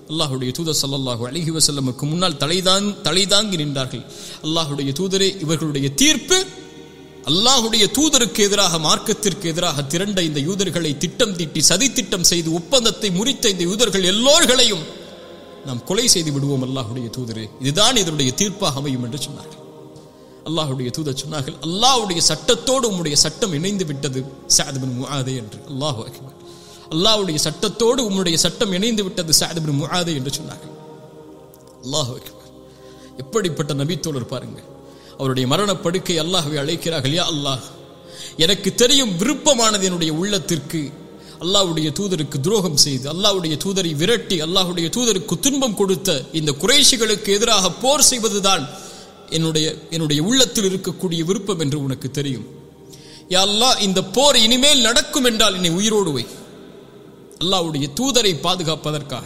அல்லாஹுடைய தூதர் ஸல்லல்லாஹு அலைஹி வஸல்லமுக்கு முன்னால் தலைதான் தலைதாங்கி நின்றார்கள் அல்லாஹுடைய தூதரே இவர்களுடைய தீர்ப்பு அல்லாஹுடைய தூதருக்கு எதிராக மார்க்கத்திற்கு எதிராக திரண்ட இந்த யூதர்களை திட்டம் தீட்டி சதி திட்டம் செய்து ஒப்பந்தத்தை முறித்த இந்த யூதர்கள் எல்லோர்களையும் நாம் கொலை செய்து விடுவோம் அல்லாஹுடைய தூதரே இதுதான் இதனுடைய தீர்ப்பாக அமையும் என்று சொன்னார்கள் அல்லாஹுடைய தூதர் சொன்னார்கள் அல்லாஹ்வுடைய சட்டத்தோடு உம்முடைய சட்டம் இணைந்து விட்டது சஅத் பின் முஆதே என்று அல்லாஹு அக்பர் அல்லாஹ்வுடைய சட்டத்தோடு உம்முடைய சட்டம் இணைந்து விட்டது சஅத் பின் முஆதே என்று சொன்னார்கள் அல்லாஹு அக்பர் எப்படிப்பட்ட நபித்தோழர் பாருங்க அவருடைய மரணப்படுக்கை அல்லாஹ்வை அழைக்கிறார்கள் யா அல்லாஹ் எனக்கு தெரியும் விருப்பமானது என்னுடைய உள்ளத்திற்கு அல்லாஹ்வுடைய தூதருக்கு துரோகம் செய்து அல்லாஹ்வுடைய தூதரை விரட்டி அல்லாஹ்வுடைய தூதருக்கு துன்பம் கொடுத்த இந்த குறைஷிகளுக்கு எதிராக போர் செய்வதுதான் என்னுடைய என்னுடைய உள்ளத்தில் இருக்கக்கூடிய விருப்பம் என்று உனக்கு தெரியும் யா அல்லாஹ் இந்த போர் இனிமேல் நடக்கும் என்றால் என்னை உயிரோடு வை அல்லாஹ்வுடைய தூதரை பாதுகாப்பதற்காக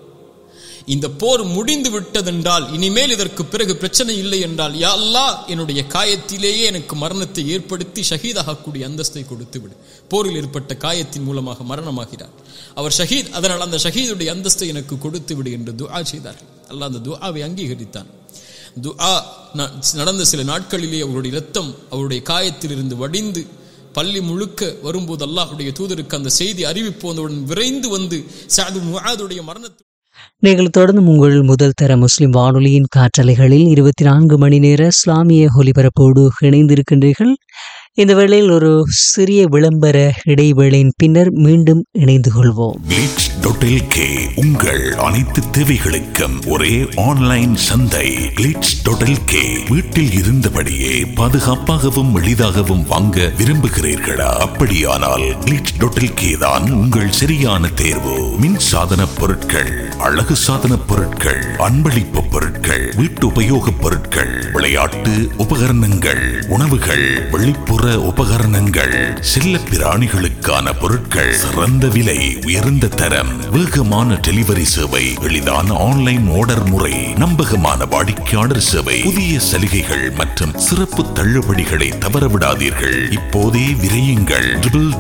இந்த போர் முடிந்து விட்டதென்றால் இனிமேல் இதற்கு பிறகு பிரச்சனை இல்லை என்றால் யா அல்லாஹ் என்னுடைய காயத்திலேயே எனக்கு மரணத்தை ஏற்படுத்தி ஷஹீதாகக்கூடிய அந்தஸ்தை கொடுத்து விடு போரில் ஏற்பட்ட காயத்தின் மூலமாக மரணமாகிறார் அவர் ஷஹீத் அதனால் அந்த ஷஹீதுடைய அந்தஸ்தை எனக்கு கொடுத்து விடு என்று துஆ செய்தார்கள் அல்லாஹ் அந்த துஆவை அங்கீகரித்தான் துஆ ந- நடந்த சில நாட்களிலே அவருடைய இரத்தம் அவருடைய காயத்தில் இருந்து வடிந்து பள்ளி முழுக்க வரும்போது அல்லாஹ்வுடைய தூதருக்கு அந்த செய்தி அறிவிப்பு வந்தவுடன் விரைந்து வந்து சாது முஆதுடைய மரணத்தை நீங்கள் தொடர்ந்து உங்கள் முதல் தர முஸ்லிம் வானொலியின் காற்றலைகளில் இருபத்தி நான்கு மணி நேர இஸ்லாமிய ஒலிபரப்போடு இணைந்திருக்கின்றீர்கள் இந்த வேளையில் ஒரு சிறிய விளம்பர இடைவேளையின் பின்னர் மீண்டும் இணைந்து கொள்வோம் glitch.lk உங்கள் அனைத்து தேவைகளுக்கும் ஒரே ஆன்லைன் சந்தை glitch.lk வீட்டில் இருந்தபடியே பாதுகாப்பாகவும் எளிதாகவும் வாங்க விரும்புகிறீர்களா அப்படியானால் glitch.lk தான் உங்கள் சரியான தேர்வு மின் சாதன பொருட்கள் அழகு சாதன பொருட்கள் அன்பளிப்பு பொருட்கள் வீட்டு உபயோகப் பொருட்கள் விளையாட்டு உபகரணங்கள் உணவுகள் வெளிப்புற உபகரணங்கள் செல்ல பிராணிகளுக்கான பொருட்கள் சிறந்த விலை உயர்ந்த தரம் வேகமான டெலிவரி சேவை எளிதான ஆன்லைன் ஆர்டர் முறை நம்பகமான வாடிக்கையாளர் சேவை புதிய சலுகைகள் மற்றும் சிறப்பு தள்ளுபடிகளை தவறவிடாதீர்கள் இப்போதே விரையுங்கள்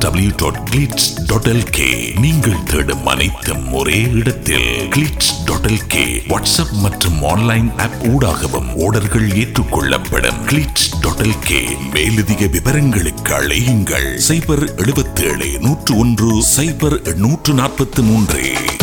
www.glitz.lk நீங்கள் தேடும் அனைத்தும் ஒரே இடத்தில் glitz.lk வாட்ஸ்அப் மற்றும் ஆன்லைன் ஆப் ஊடாகவும் ஆர்டர்கள் ஏற்றுக்கொள்ளப்படும் glitz.lk மேலதிக விவரங்களுக்கு அழையுங்கள் சைபர் 77 நூற்று ஒன்று சைபர் நூற்று நாற்பத்தி மூன்று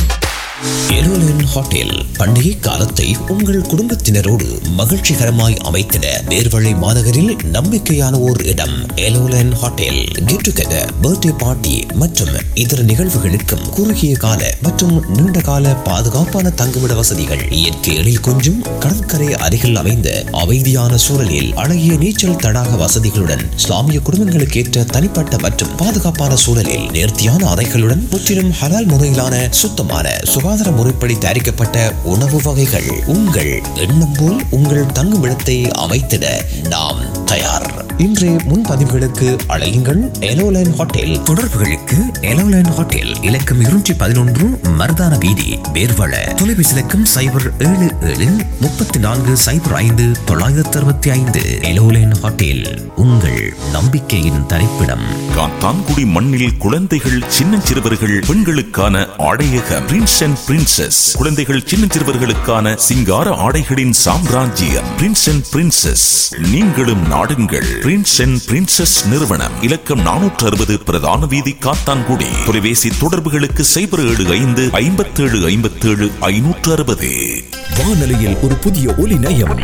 எருலன் ஹோட்டல் பண்டிகை காலத்தை உங்கள் குடும்பத்தினரோடு மகிழ்ச்சிகரமாய் அமைத்திட நேர்வழி மாநகரில் நம்பிக்கையான ஓர் இடம் எலோலன் hotel get together birthday party மற்றும் இதர நிகழ்வுகளுக்கும் குறுகிய கால மற்றும் நீண்ட கால பாதுகாப்பான தங்குமிட வசதிகள் இயற்கை எழில் கொஞ்சும் கடற்கரை அருகில் அமைந்த அமைதியான சூழலில் அழகிய நீச்சல் தடாக வசதிகளுடன் இஸ்லாமிய குடும்பங்களுக்கு ஏற்ற தனிப்பட்ட மற்றும் பாதுகாப்பான சூழலில் நேர்த்தியான அறைகளுடன் முற்றிலும் ஹலால் முறையிலான சுத்தமான சுகாதார முறைப்படி தயாரிக்கப்பட்ட உணவு வகைகள் உங்கள் எண்ணம் போல் உங்கள் தங்குமிடத்தை அமைத்திட நாம் தயார் இன்றைய முன்பதிவுகளுக்கு அழையுங்கள் எலோலைன் ஹோட்டல் தொடர்புகளுக்கு எலோலைன் ஹோட்டல் இலக்கம் இருநூற்றி பதினொன்று மருதான வீதி வேர்வள தொலைபேசி இலக்கம் சைபர் ஏழு ஏழு முப்பத்தி நான்கு சைபர் ஐந்து தொள்ளாயிரத்தி அறுபத்தி ஐந்து எலோலைன் ஹோட்டல் உங்கள் நம்பிக்கையின் தரிப்பிடம் காத்தான்குடி மண்ணில் குழந்தைகள் சின்னஞ்சிறுவர்கள் பெண்களுக்கான ஆடையக பிரின்ஸ் அண்ட் பிரின்சஸ் குழந்தைகள் சின்னஞ்சிறுவர்களுக்கான சிங்கார ஆடைகளின் சாம்ராஜ்யம் பிரின்ஸ் அண்ட் பிரின்சஸ் நீங்களும் நாடுங்கள் பிரின்ஸ் அண்ட் பிரின்சஸ் நிறுவனம் இலக்கம் நானூற்று அறுபது பிரதான வீதி காத்தான்குடி தொலைபேசி தொடர்புகளுக்கு சைபர் ஏழு ஐந்து ஐம்பத்தேழு ஐம்பத்தேழு ஐநூற்று அறுபது வானொலியில் ஒரு புதிய ஒலி நயம்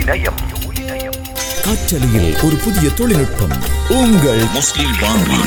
காற்றலையில் ஒரு புதிய தொழில்நுட்பம் உங்கள் முஸ்லிம் வானொலி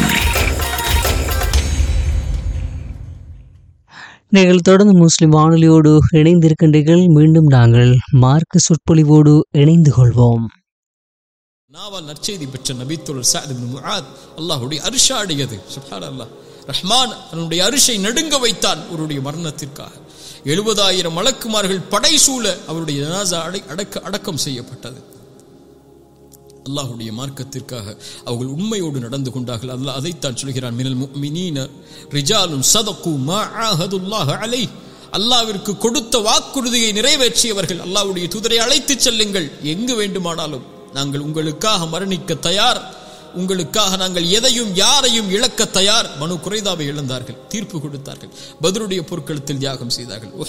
நீங்கள் தொடர்ந்து முஸ்லிம் வானொலியோடு இணைந்திருக்கின்றீர்கள் மீண்டும் நாங்கள் மார்க்க சொற்பொழிவோடு இணைந்து கொள்வோம் நாவால் நற்செய்தி பெற்ற நபித்தோழர் சாத் இப்னு முஆத் அல்லாஹ்வுடைய அரிஷா அடையது சுப்ஹானல்லாஹ் ரஹ்மான் அவனுடைய அரிஷை நடுங்க வைத்தான் அவருடைய மரணத்திற்காக எழுபதாயிரம் மலக்குமார்கள் படை சூழ அவருடைய ஜனாசா அடை அடக்க அடக்கம் செய்யப்பட்டது அல்லாஹ்வுடைய மார்க்கத்திற்காக அவர்கள் உண்மையோடு நடந்து கொண்டார்கள் அல்லாஹ் அதைத்தான் சொல்கிறான் மினல் முஃமினீன ரிஜாலுன் சதகு மா ஆஹதுல்லாஹ் அலை அல்லாவிற்கு கொடுத்த வாக்குறுதியை நிறைவேற்றியவர்கள் அல்லாஹ்வுடைய தூதரை அழைத்துச் செல்லுங்கள் எங்கு வேண்டுமானாலும் நாங்கள் உங்களுக்காக மரணிக்க தயார் உங்களுக்காக நாங்கள் எதையும் யாரையும் இழக்க தயார் மனு குறைதாவை இழந்தார்கள் தீர்ப்பு கொடுத்தார்கள் பதருடைய பொருட்களத்தில் தியாகம் செய்தார்கள்